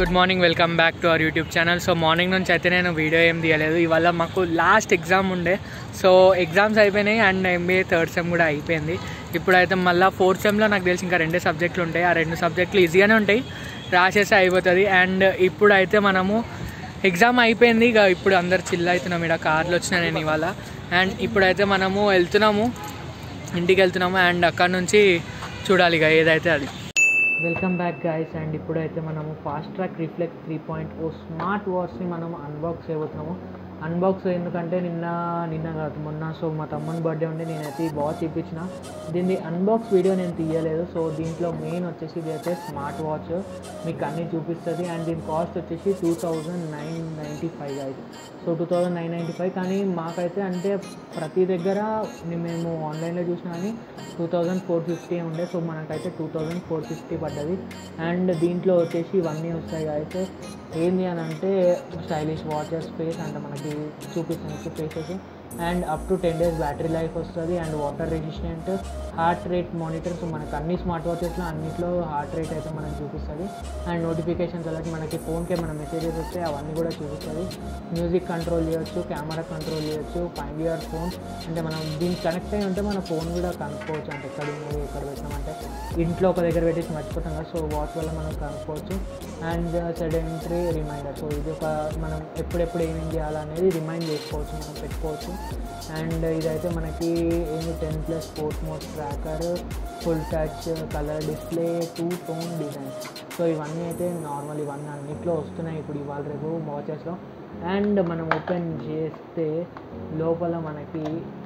Good morning welcome back to our YouTube channel so morning నుంచి అయితే నేను video ఏం తీయలేదు ఇవాళ మాకు లాస్ట్ ఎగ్జామ్ ఉండే సో ఎగ్జామ్స్ అయిపోయినాయి అండ్ ఎంబీఏ థర్డ్ సెమ్ కూడా అయిపోయింది ఇప్పుడైతే మళ్ళీ ఫోర్త్ సెమ్లో నాకు తెలిసి ఇంకా రెండే సబ్జెక్టులు ఉంటాయి ఆ రెండు సబ్జెక్టులు ఈజీగానే ఉంటాయి రాసేస్తే అయిపోతుంది అండ్ ఇప్పుడైతే మనము ఎగ్జామ్ అయిపోయింది ఇక ఇప్పుడు అందరు చిల్ అవుతున్నాం ఇక్కడ కార్లో వచ్చిన నేను ఇవాళ అండ్ ఇప్పుడైతే మనము వెళ్తున్నాము ఇంటికి వెళ్తున్నాము అండ్ అక్కడ నుంచి చూడాలి ఇక ఏదైతే అది వెల్కమ్ బ్యాక్ గైస్ అండ్ ఇప్పుడైతే మనము Fastrack reflect three point O smart వాచ్ని మనం అన్బాక్స్ చేయబోతున్నాము అన్బాక్స్ ఎందుకంటే నిన్న నిన్న కాదు మొన్న సో మా తమ్ముని బర్త్డే ఉంటే నేనైతే ఈ వాచ్ ఇప్పించిన దీన్ని అన్బాక్స్ వీడియో నేను తీయలేదు సో దీంట్లో మెయిన్ వచ్చేసి ఇది అయితే స్మార్ట్ వాచ్ మీకు అన్నీ చూపిస్తుంది అండ్ దీని కాస్ట్ వచ్చేసి two thousand nine ninety five అయితే so two thousand nine ninety five కానీ మాకైతే అంటే ప్రతి దగ్గర మేము ఆన్లైన్లో చూసినా కానీ టూ థౌజండ్ ఫోర్ ఫిఫ్టీ ఉండే సో మనకైతే టూ థౌజండ్ ఫోర్ ఫిఫ్టీ పడ్డది అండ్ దీంట్లో వచ్చేసి ఇవన్నీ వస్తాయి అయితే ఏంది అని అంటే స్టైలిష్ వాచెస్ ఫేస్ అంటే మనకి చూపిస్తాను faces and up to ten days battery life వస్తుంది and water resistant heart rate monitors మనకు అన్ని స్మార్ట్ వాచెస్లో అన్నిట్లో హార్ట్ రేట్ అయితే మనకు చూపిస్తుంది అండ్ నోటిఫికేషన్స్ అలాగే మనకి ఫోన్కి ఏమైనా మెసేజెస్ వస్తే అవన్నీ కూడా చూపిస్తుంది మ్యూజిక్ కంట్రోల్ చేయొచ్చు కెమెరా కంట్రోల్ చేయొచ్చు ఫైండ్ యువర్ ఫోన్ అంటే మనం దీనికి కనెక్ట్ అయి ఉంటే మన ఫోన్ కూడా కనుక్కోవచ్చు అంటే ఎక్కడ ఉన్నది ఎక్కడ పెట్టినామంటే ఇంట్లో ఒక దగ్గర పెట్టేసి మర్చిపోతాం కదా సో వాచ్ వల్ల మనం కనుక్కోవచ్చు అండ్ సెడెంటరీ రిమైండర్ సో ఇది ఒక మనం ఎప్పుడెప్పుడు ఏమేం చేయాలనేది రిమైండ్ చేసుకోవచ్చు మనం పెట్టుకోవచ్చు అండ్ ఇదైతే మనకి ఏంటి ten plus sport mode tracker full touch colour display two tone design so ఇవన్నీ అయితే నార్మల్ ఇవన్నీ అన్నిట్లో వస్తున్నాయి ఇప్పుడు ఇవాళ రేపు వాచెస్లో అండ్ మనం ఓపెన్ చేస్తే లోపల మనకి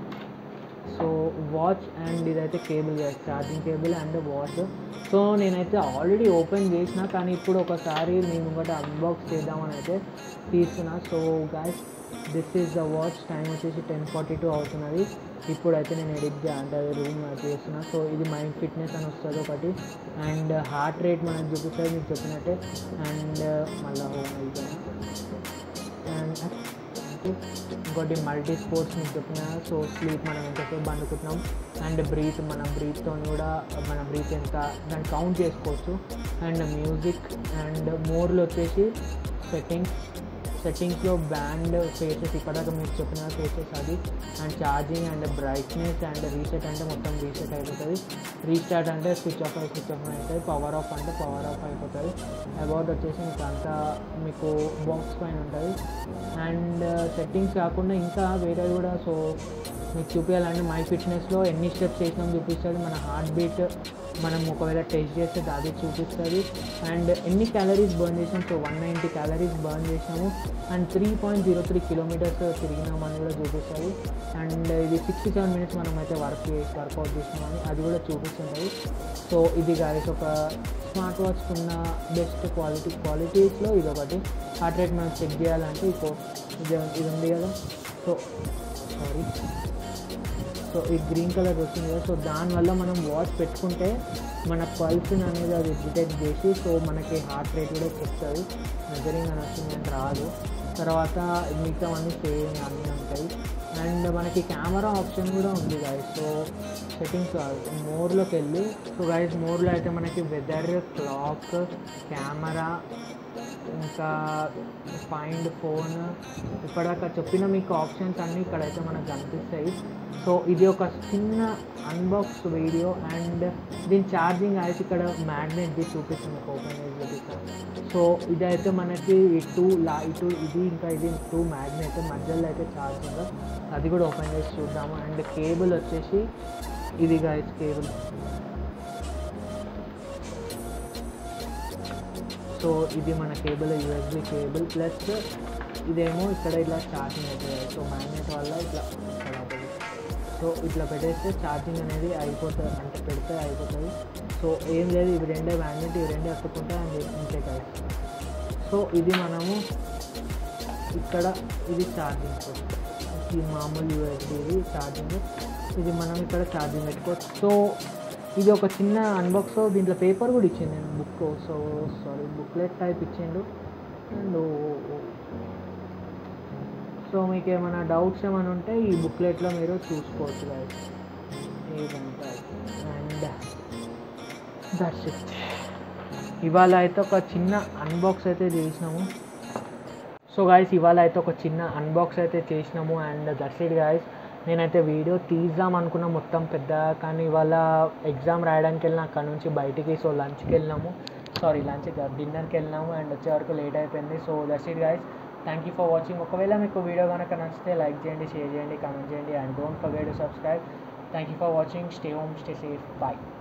సో వాచ్ అండ్ ఇదైతే cable charging cable and watch so నేనైతే ఆల్రెడీ ఓపెన్ చేసిన కానీ ఇప్పుడు ఒకసారి నేను ఒకటి అన్బాక్స్ చేద్దామని అయితే తీస్తున్నా so guys this is the watch time వచ్చేసి టెన్ ఫార్టీ టూ అవుతున్నది ఇప్పుడైతే నేను ఎడిట్ అంటే రూమ్ చేస్తున్నా సో ఇది మైండ్ ఫిట్నెస్ అని వస్తుంది ఒకటి అండ్ హార్ట్ రేట్ మనకు చూపిస్తుంది మీకు చెప్పినట్టే అండ్ మళ్ళీ హోమ్ అయిపోయింది అండ్ ఇంకోటి మల్టీ స్పోర్ట్స్ మీకు చెప్పిన సో స్లీప్ మనం ఎంతసేపు పండుకుంటున్నాం అండ్ బ్రీత్ మన బ్రీత్తో కూడా మన బ్రీత్ ఎంత దాన్ని కౌంట్ చేసుకోవచ్చు అండ్ మ్యూజిక్ అండ్ మోర్లు వచ్చేసి సెట్టింగ్స్ సెట్టింగ్స్లో బ్యాండ్ ఫేసెస్ ఇక్కడ మీకు చెప్పిన ఫేసెస్ అది and charging and brightness and reset అంటే మొత్తం రీసెట్ అయిపోతుంది రీస్టార్ట్ అంటే స్విచ్ ఆఫ్ అయి స్విచ్ ఆఫ్ అవుతుంది పవర్ ఆఫ్ అంటే పవర్ ఆఫ్ అయిపోతుంది అబౌట్ వచ్చేసి మీకు అంతా మీకు బాక్స్ పైన ఉంటుంది అండ్ సెట్టింగ్స్ కాకుండా ఇంకా వేరే కూడా సో మీకు చూపించాలంటే మై ఫిట్నెస్లో ఎన్ని స్టెప్స్ చేసినాం చూపిస్తుంది మన హార్ట్ బీట్ మనం ఒకవేళ టెస్ట్ చేస్తే అది చూపిస్తుంది అండ్ ఎన్ని క్యాలరీస్ బర్న్ చేసాం so one ninety calories burn చేసాము and three point zero three kilometres తిరిగినామని కూడా చూపిస్తుంది అండ్ ఇది సిక్స్టీ సెవెన్ మినిట్స్ మనం అయితే వర్క్ చేసి వర్కౌట్ చేసినామని అది కూడా చూపిస్తుంది సో ఇది గాయస్ ఒక స్మార్ట్ వాచ్ ఉన్న బెస్ట్ క్వాలిటీ క్వాలిటీస్లో ఇది ఒకటి హార్ట్ రేట్ మనం చెక్ చేయాలంటే ఇప్పుడు ఇది ఇది ఉంది కదా సో సారీ సో ఈ గ్రీన్ కలర్ వస్తుంది కదా సో దానివల్ల మనం వాచ్ పెట్టుకుంటే మన పల్స్ అనేది అది డిటెక్ట్ చేసి సో మనకి హార్ట్ రేట్ కూడా చెప్తుంది మెజరింగ్ అని వస్తుంది అని రాదు తర్వాత మిగతా అన్నీ సేమ్ అన్నీ ఉంటాయి అండ్ మనకి కెమెరా ఆప్షన్ కూడా ఉంది గాయస్ సో సెట్టింగ్స్ మోర్లోకి వెళ్ళి సో గైస్ మోర్లో అయితే మనకి వెదర్ క్లాక్ కెమెరా ఇంకా ఫైండ్ ఫోన్ ఇప్పటిదాకా చెప్పిన మీకు ఆప్షన్స్ అన్నీ ఇక్కడైతే మనకు కనిపిస్తాయి సో ఇది ఒక చిన్న అన్బాక్స్ వీడియో అండ్ దీని ఛార్జింగ్ అయితే ఇక్కడ మ్యాగ్నెట్ది చూపిస్తుంది ఓపెన్ చేసి చూపిస్తాను సో ఇదైతే మనకి టూ లా ఇటు ఇది ఇంకా ఇది టూ మ్యాగ్నెట్ మధ్యలో అయితే ఛార్జింగ్ అది కూడా ఓపెన్ చేసి చూద్దాము అండ్ కేబుల్ వచ్చేసి ఇది గాయస్ కేబుల్ సో ఇది మన కేబుల్ యూఎస్బి కేబుల్ ప్లస్ ఇదేమో ఇక్కడ ఇట్లా ఛార్జింగ్ అవుతుంది సో మ్యాగ్నెట్ వల్ల ఇట్లా ఇక్కడ అవుతుంది సో ఇట్లా పెట్టేస్తే ఛార్జింగ్ అనేది అయిపోతుంది అంటే పెడితే అయిపోతుంది సో ఏం లేదు ఇవి రెండే మ్యాగ్నెట్ ఇవి రెండే ఎత్తుకుంటే అండ్ ఇంతే కదా సో ఇది మనము ఇక్కడ ఇది ఛార్జింగ్ ఈ మామూలు యూఎస్బి ఇది ఛార్జింగ్ ఇది మనం ఇక్కడ ఛార్జింగ్ పెట్టుకోవచ్చు సో ఇది ఒక చిన్న అన్బాక్స్ దీంట్లో పేపర్ కూడా ఇచ్చింది నేను book so sorry booklet type ఇచ్చిండు అండ్ సో మీకు ఏమైనా డౌట్స్ ఏమైనా ఉంటే ఈ బుక్లెట్లో మీరు చూసుకోవచ్చు guys. ఏదంటే అండ్ దట్స్ ఇట్ ఇవాళ అయితే ఒక చిన్న అన్బాక్స్ అయితే చేసినాము సో గాయస్ ఇవాళ అయితే ఒక చిన్న అన్బాక్స్ అయితే చేసినాము అండ్ దట్స్ ఇట్ గాయస్ నేనైతే వీడియో తీద్దాం అనుకున్నా మొత్తం పెద్ద కానీ ఇవాళ ఎగ్జామ్ రాయడానికి వెళ్ళిన అక్కడ నుంచి బయటికి సో లంచ్కి వెళ్ళినాము సారీ లంచ్ డిన్నర్కి వెళ్ళినాము అండ్ వచ్చే వరకు లేట్ అయిపోయింది so that's it guys thank you for watching ఒకవేళ మీకు వీడియో కనుక నచ్చితే లైక్ చేయండి షేర్ చేయండి కామెంట్ చేయండి and don't forget to subscribe thank you for watching stay home stay safe bye